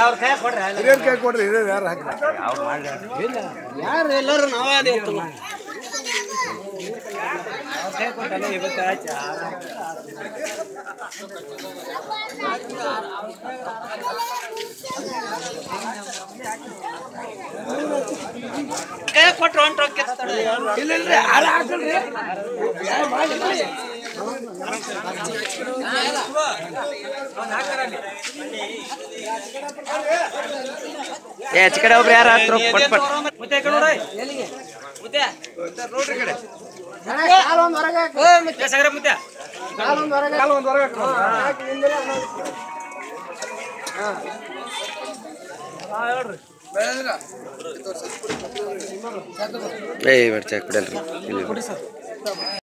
ಹಿರಿಯರ್ ಕೈ ಕೊಡ್ರಿ ಹಿರಿಯರ್ ಯಾರು ಹಾಕಿ ಯಾರು ಎಲ್ಲರೂ ನಾವೇ ಅದೇ ಕೈ ಕೊಟ್ರು ಹೊಂಟು ಇಲ್ಲ ಹಾಳು ಹಾಕಲ್ರಿ ಏ ಆಚೆ ಕಡೆ ಒಬ್ರು ಯಾರು ಹತ್ರ ಪಟ್ ಪಟ್ ಮುತ್ತೆ ಕಡೆ ನೋಡ್ರಿ ಎಲ್ಲಿಗೆ ಮುತ್ತೆ ನೋಡ್ರಿ ಕಡೆ ಏ ಸಗರ ಮುತ್ತೆ ಕಾಲು ಒಂದು ಹೊರಗೆ ಹಾಕ್ರಿ. ಏ ಬರ್ಚಾ ಕುಡಲ್ರಿ ಇಲ್ಲಿ